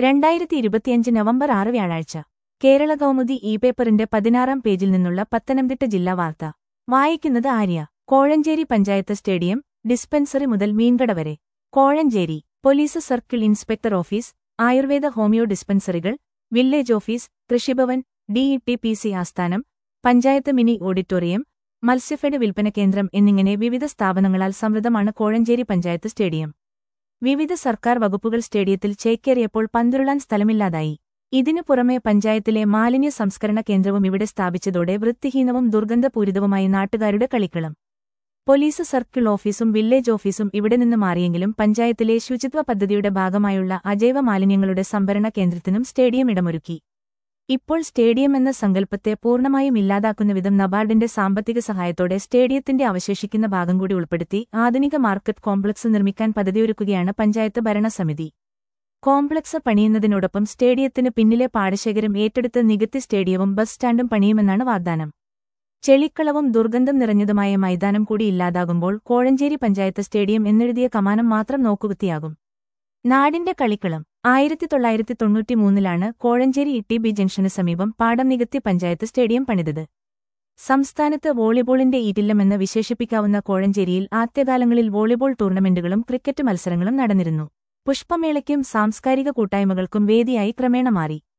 രണ്ടായിരത്തി ഇരുപത്തിയഞ്ച് നവംബർ ആറ് വ്യാഴാഴ്ച കേരള കൗമുദി ഇ പേപ്പറിന്റെ പതിനാറാം പേജിൽ നിന്നുള്ള പത്തനംതിട്ട ജില്ലാ വാർത്ത വായിക്കുന്നത് ആര്യ കോഴഞ്ചേരി പഞ്ചായത്ത് സ്റ്റേഡിയം ഡിസ്പെൻസറി മുതൽ മീൻകട വരെ Kozhencherry police circle inspector office Ayurveda homeo ഡിസ്പെൻസറികൾ village office Krishibhavan D E T P C ആസ്ഥാനം പഞ്ചായത്ത് മിനി ഓഡിറ്റോറിയം മത്സ്യഫെഡ് വിൽപ്പന കേന്ദ്രം എന്നിങ്ങനെ വിവിധ സ്ഥാപനങ്ങളാൽ സമൃദ്ധമാണ് കോഴഞ്ചേരി പഞ്ചായത്ത് സ്റ്റേഡിയം വിവിധ സർക്കാർ വകുപ്പുകൾ സ്റ്റേഡിയത്തിൽ ചേക്കേറിയപ്പോൾ പന്തുരുളാൻ സ്ഥലമില്ലാതായി ഇതിനു പുറമെ പഞ്ചായത്തിലെ മാലിന്യ സംസ്കരണ കേന്ദ്രവും ഇവിടെ സ്ഥാപിച്ചതോടെ വൃത്തിഹീനവും ദുർഗന്ധപൂരിതവുമായി നാട്ടുകാരുടെ കളിക്കളം പോലീസ് സർക്കിൾ ഓഫീസും വില്ലേജ് ഓഫീസും ഇവിടെ നിന്ന് മാറിയെങ്കിലും പഞ്ചായത്തിലെ ശുചിത്വ പദ്ധതിയുടെ ഭാഗമായുള്ള അജൈവ മാലിന്യങ്ങളുടെ സംഭരണ കേന്ദ്രത്തിനും സ്റ്റേഡിയം ഇടമൊരുക്കി ഇപ്പോൾ സ്റ്റേഡിയം എന്ന സങ്കല്പത്തെ പൂർണ്ണമായും ഇല്ലാതാക്കുന്ന വിധം നബാർഡിന്റെ സാമ്പത്തിക സഹായത്തോടെ സ്റ്റേഡിയത്തിന്റെ അവശേഷിക്കുന്ന ഭാഗം കൂടി ഉൾപ്പെടുത്തി ആധുനിക മാർക്കറ്റ് കോംപ്ലക്സ് നിർമ്മിക്കാൻ പദ്ധതിയൊരുക്കുകയാണ് പഞ്ചായത്ത് ഭരണസമിതി കോംപ്ലക്സ് പണിയുന്നതിനോടൊപ്പം സ്റ്റേഡിയത്തിന് പിന്നിലെ പാടശേഖരം ഏറ്റെടുത്ത് നികത്തി സ്റ്റേഡിയവും ബസ് സ്റ്റാൻഡും പണിയുമെന്നാണ് വാഗ്ദാനം ചെളിക്കളവും ദുർഗന്ധം നിറഞ്ഞതുമായ മൈതാനം കൂടി ഇല്ലാതാകുമ്പോൾ കോഴഞ്ചേരി പഞ്ചായത്ത് സ്റ്റേഡിയം എന്നെഴുതിയ കമാനം മാത്രം നോക്കുകുത്തിയാകും നാടിന്റെ കളിക്കളം ആയിരത്തി തൊള്ളായിരത്തി തൊണ്ണൂറ്റിമൂന്നിലാണ് കോഴഞ്ചേരി ഇ ടി ബി ജംഗ്ഷന് സമീപം പാടം നികത്തി പഞ്ചായത്ത് സ്റ്റേഡിയം പണിതത് സംസ്ഥാനത്ത് വോളിബോളിന്റെ ഈറ്റില്ലമെന്ന് വിശേഷിപ്പിക്കാവുന്ന കോഴഞ്ചേരിയിൽ ആദ്യകാലങ്ങളിൽ വോളിബോൾ ടൂർണമെന്റുകളും ക്രിക്കറ്റ് മത്സരങ്ങളും നടന്നിരുന്നു പുഷ്പമേളയ്ക്കും സാംസ്കാരിക കൂട്ടായ്മകൾക്കും വേദിയായി ക്രമേണ മാറി